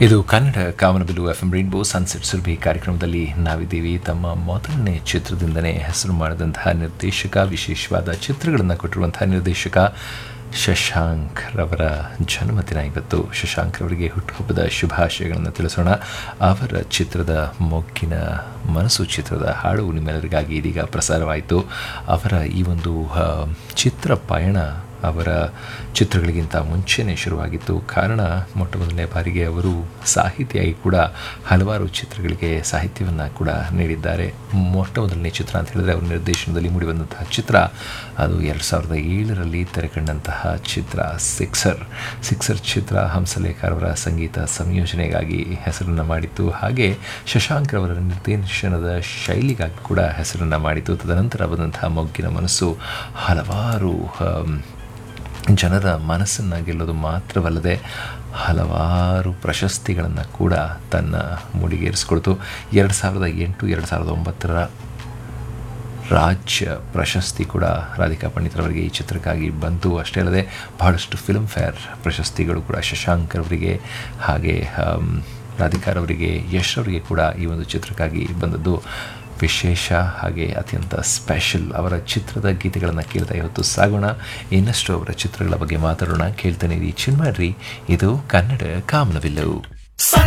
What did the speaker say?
ಇದು ಕನ್ನಡ ಕಾಮನಬಿಲ್ಲು F M Rainbow sunset Surbhi ಕಾರ್ಯಕ್ರಮದಲ್ಲಿ ನಾವಿದ್ದೀವಿ ತಮ್ಮ ಮೊದಲನೇ ಚಿತ್ರದಿಂದನೇ ಹೆಸರು ಮಾಡಿದಂತಹ ನಿರ್ದೇಶಕ ವಿಶೇಷವಾದ ಚಿತ್ರಗಳನ್ನು ಕೊಟ್ಟಿರುವಂತಹ ನಿರ್ದೇಶಕ ಶಶಾಂಕ್ ರವರ ಜನ್ಮದಿನ ಇವತ್ತು ಶಶಾಂಕ್ ರವರಿಗೆ ಹುಟ್ಟುಹಬ್ಬದ ಶುಭಾಶಯಗಳನ್ನು ತಿಳಿಸೋಣ ಅವರ ಚಿತ್ರದ ಮೊಗ್ಗಿನ ಮನಸ್ಸು ಚಿತ್ರದ ಹಾಡು ನಿಮ್ಮೆಲ್ಲರಿಗಾಗಿ ಇದೀಗ ಪ್ರಸಾರವಾಯಿತು ಅವರ ಈ ಒಂದು ಆ, ಚಿತ್ರ ಪಯಣ ಅವರ ಚಿತ್ರಗಳಿಗಿಂತ ಮುಂಚೆನೇ ಶುರುವಾಗಿತ್ತು ಕಾರಣ ಮೊಟ್ಟ ಮೊದಲನೇ ಬಾರಿಗೆ ಅವರು ಸಾಹಿತಿಯಾಗಿ ಕೂಡ ಹಲವಾರು ಚಿತ್ರಗಳಿಗೆ ಸಾಹಿತ್ಯವನ್ನು ಕೂಡ ನೀಡಿದ್ದಾರೆ ಮೊಟ್ಟ ಮೊದಲನೇ ಚಿತ್ರ ಅಂತ ಹೇಳಿದ್ರೆ ಅವರ ನಿರ್ದೇಶನದಲ್ಲಿ ಮೂಡಿಬಂದಂತಹ ಚಿತ್ರ ಅದು ಎರಡು ಸಾವಿರದ ಏಳರಲ್ಲಿ ತೆರೆಕಂಡಂತಹ ಚಿತ್ರ ಸಿಕ್ಸರ್ ಸಿಕ್ಸರ್ ಚಿತ್ರ ಹಂಸಲೇಖ ಅವರ ಸಂಗೀತ ಸಂಯೋಜನೆಗಾಗಿ ಹೆಸರನ್ನು ಮಾಡಿತ್ತು ಹಾಗೆ ಶಶಾಂಕ್ ಅವರ ನಿರ್ದೇಶನದ ಶೈಲಿಗಾಗಿ ಕೂಡ ಹೆಸರನ್ನು ಮಾಡಿತು ತದನಂತರ ಬಂದಂತಹ ಮೊಗ್ಗಿನ ಮನಸ್ಸು ಹಲವಾರು ಆಮ್, ಜನರ ಮನಸ್ಸನ್ನು ಗೆಲ್ಲೋದು ಮಾತ್ರವಲ್ಲದೆ ಹಲವಾರು ಪ್ರಶಸ್ತಿಗಳನ್ನು ಕೂಡ ತನ್ನ ಮುಡಿಗೇರಿಸ್ಕೊಳ್ತು ಎರಡು ಸಾವಿರದ ಎಂಟು ಎರಡು ಸಾವಿರದ ಒಂಬತ್ತರ ರಾಜ್ಯ ಪ್ರಶಸ್ತಿ ಕೂಡ ರಾಧಿಕಾ ಪಂಡಿತರವರಿಗೆ ಈ ಚಿತ್ರಕ್ಕಾಗಿ ಬಂತು ಅಷ್ಟೇ ಅಲ್ಲದೆ ಬಹಳಷ್ಟು ಫಿಲ್ಮ್ ಫೇರ್ ಪ್ರಶಸ್ತಿಗಳು ಕೂಡ ಶಶಾಂಕ್ ಅವರಿಗೆ ಹಾಗೆ ಆಮ್, ರಾಧಿಕಾರವರಿಗೆ ಯಶ್ ಅವರಿಗೆ ಕೂಡ ಈ ಒಂದು ಚಿತ್ರಕ್ಕಾಗಿ ಬಂದದ್ದು ವಿಶೇಷ ಹಾಗೆ ಅತ್ಯಂತ ಸ್ಪೆಷಲ್ ಅವರ ಚಿತ್ರದ ಗೀತೆಗಳನ್ನು ಕೇಳ್ತಾ ಇವತ್ತು ಸಾಗೋಣ ಇನ್ನಷ್ಟು ಅವರ ಚಿತ್ರಗಳ ಬಗ್ಗೆ ಮಾತಾಡೋಣ ಕೇಳ್ತಾನೆ ಚಿನ್ಮಾಡ್ರಿ ಇದು ಕನ್ನಡ ಕಾಮನವಿಲ್ಲವು